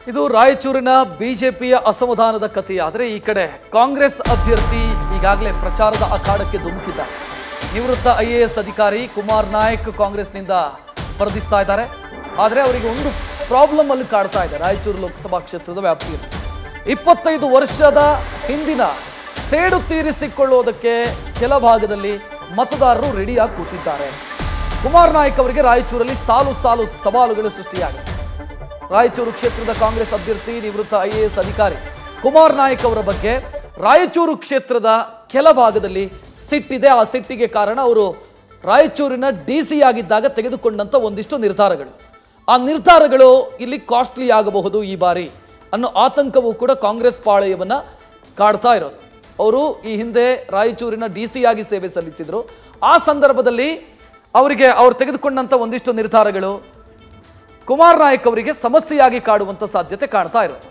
ಇದು ರಾಯಚೂರಿನ ಬಿಜೆಪಿಯ ಅಸಮಾಧಾನದ ಕಥೆಯಾದರೆ ಈ ಕಡೆ ಕಾಂಗ್ರೆಸ್ ಅಭ್ಯರ್ಥಿ ಈಗಾಗಲೇ ಪ್ರಚಾರದ ಅಖಾಡಕ್ಕೆ ಧುಮುಕಿದ್ದಾರೆ ನಿವೃತ್ತ ಐ ಎ ಎಸ್ ಅಧಿಕಾರಿ ಕುಮಾರ್ ನಾಯಕ್ ಕಾಂಗ್ರೆಸ್ನಿಂದ ಸ್ಪರ್ಧಿಸ್ತಾ ಇದ್ದಾರೆ ಆದರೆ ಅವರಿಗೆ ಒಂದು ಪ್ರಾಬ್ಲಮ್ ಅಲ್ಲಿ ಕಾಡ್ತಾ ಇದೆ ರಾಯಚೂರು ಲೋಕಸಭಾ ಕ್ಷೇತ್ರದ ವ್ಯಾಪ್ತಿಯಲ್ಲಿ ಇಪ್ಪತ್ತೈದು ವರ್ಷದ ಹಿಂದಿನ ಸೇಡು ತೀರಿಸಿಕೊಳ್ಳುವುದಕ್ಕೆ ಕೆಲ ಭಾಗದಲ್ಲಿ ಮತದಾರರು ರೆಡಿಯಾಗಿ ಕೂತಿದ್ದಾರೆ ಕುಮಾರ್ ನಾಯಕ್ ಅವರಿಗೆ ರಾಯಚೂರಲ್ಲಿ ಸಾಲು ಸಾಲು ಸವಾಲುಗಳು ಸೃಷ್ಟಿಯಾಗಿದೆ ರಾಯಚೂರು ಕ್ಷೇತ್ರದ ಕಾಂಗ್ರೆಸ್ ಅಭ್ಯರ್ಥಿ ನಿವೃತ್ತ ಐ ಎ ಎಸ್ ಅಧಿಕಾರಿ ಕುಮಾರ್ ನಾಯಕ್ ಅವರ ಬಗ್ಗೆ ರಾಯಚೂರು ಕ್ಷೇತ್ರದ ಕೆಲ ಭಾಗದಲ್ಲಿ ಸಿಟ್ಟಿದೆ ಆ ಸಿಟ್ಟಿಗೆ ಕಾರಣ ಅವರು ರಾಯಚೂರಿನ ಡಿ ಸಿ ಆಗಿದ್ದಾಗ ತೆಗೆದುಕೊಂಡಂತ ಒಂದಿಷ್ಟು ನಿರ್ಧಾರಗಳು ಆ ನಿರ್ಧಾರಗಳು ಇಲ್ಲಿ ಕಾಸ್ಟ್ಲಿ ಆಗಬಹುದು ಈ ಬಾರಿ ಅನ್ನೋ ಆತಂಕವೂ ಕೂಡ ಕಾಂಗ್ರೆಸ್ ಪಾಳೆಯವನ್ನ ಕಾಡ್ತಾ ಇರೋದು ಅವರು ಈ ಹಿಂದೆ ರಾಯಚೂರಿನ ಡಿ ಸಿ ಆಗಿ ಸೇವೆ ಸಲ್ಲಿಸಿದ್ರು ಆ ಸಂದರ್ಭದಲ್ಲಿ ಅವರಿಗೆ ಅವ್ರು ತೆಗೆದುಕೊಂಡಂತ ಒಂದಿಷ್ಟು ನಿರ್ಧಾರಗಳು ಕುಮಾರ್ ನಾಯಕ್ ಅವರಿಗೆ ಸಮಸ್ಯೆಯಾಗಿ ಕಾಡುವಂತ ಸಾಧ್ಯತೆ ಕಾಣ್ತಾ ಇರೋದು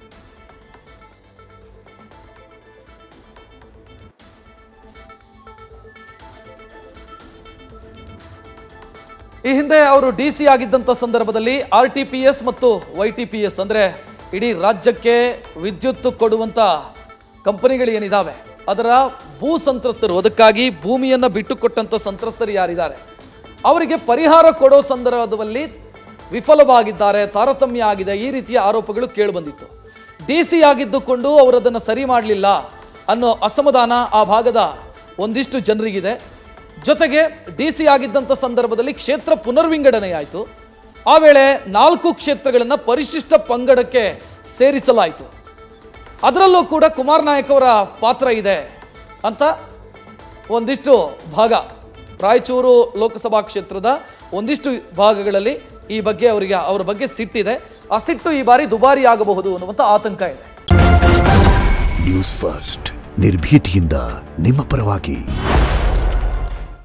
ಈ ಹಿಂದೆ ಅವರು ಡಿ ಸಿ ಆಗಿದ್ದಂಥ ಸಂದರ್ಭದಲ್ಲಿ ಆರ್ ಟಿ ಪಿ ಎಸ್ ಮತ್ತು ವೈ ಟಿ ಪಿ ಎಸ್ ಅಂದರೆ ಇಡೀ ರಾಜ್ಯಕ್ಕೆ ವಿದ್ಯುತ್ ಕೊಡುವಂಥ ಕಂಪನಿಗಳು ಏನಿದಾವೆ ಅದರ ಭೂ ಸಂತ್ರಸ್ತರು ಅದಕ್ಕಾಗಿ ಭೂಮಿಯನ್ನು ಬಿಟ್ಟುಕೊಟ್ಟಂಥ ಸಂತ್ರಸ್ತರು ಯಾರಿದ್ದಾರೆ ಅವರಿಗೆ ಪರಿಹಾರ ಕೊಡೋ ಸಂದರ್ಭದಲ್ಲಿ ವಿಫಲವಾಗಿದ್ದಾರೆ ತಾರತಮ್ಯ ಆಗಿದೆ ಈ ರೀತಿಯ ಆರೋಪಗಳು ಕೇಳಿಬಂದಿತ್ತು ಡಿ ಸಿ ಆಗಿದ್ದುಕೊಂಡು ಅವರು ಅದನ್ನು ಸರಿ ಮಾಡಲಿಲ್ಲ ಅನ್ನೋ ಅಸಮಾಧಾನ ಆ ಭಾಗದ ಒಂದಿಷ್ಟು ಜನರಿಗಿದೆ ಜೊತೆಗೆ ಡಿ ಸಿ ಆಗಿದ್ದಂಥ ಸಂದರ್ಭದಲ್ಲಿ ಕ್ಷೇತ್ರ ಪುನರ್ವಿಂಗಡಣೆಯಾಯಿತು ಆ ವೇಳೆ ನಾಲ್ಕು ಕ್ಷೇತ್ರಗಳನ್ನು ಪರಿಶಿಷ್ಟ ಪಂಗಡಕ್ಕೆ ಸೇರಿಸಲಾಯಿತು ಅದರಲ್ಲೂ ಕೂಡ ಕುಮಾರ್ ನಾಯಕ್ ಅವರ ಪಾತ್ರ ಇದೆ ಅಂತ ಒಂದಿಷ್ಟು ಭಾಗ ರಾಯಚೂರು ಲೋಕಸಭಾ ಕ್ಷೇತ್ರದ ಒಂದಿಷ್ಟು ಭಾಗಗಳಲ್ಲಿ ಈ ಬಗ್ಗೆ ಅವರಿಗೆ ಅವರ ಬಗ್ಗೆ ಸಿಟ್ಟಿದೆ ಆ ಸಿಟ್ಟು ಈ ಬಾರಿ ದುಬಾರಿ ಆಗಬಹುದು ಅನ್ನುವಂಥ ಆತಂಕ ಇದೆ ನ್ಯೂಸ್ ಫಸ್ಟ್ ನಿರ್ಭೀತಿಯಿಂದ ನಿಮ್ಮ ಪರವಾಗಿ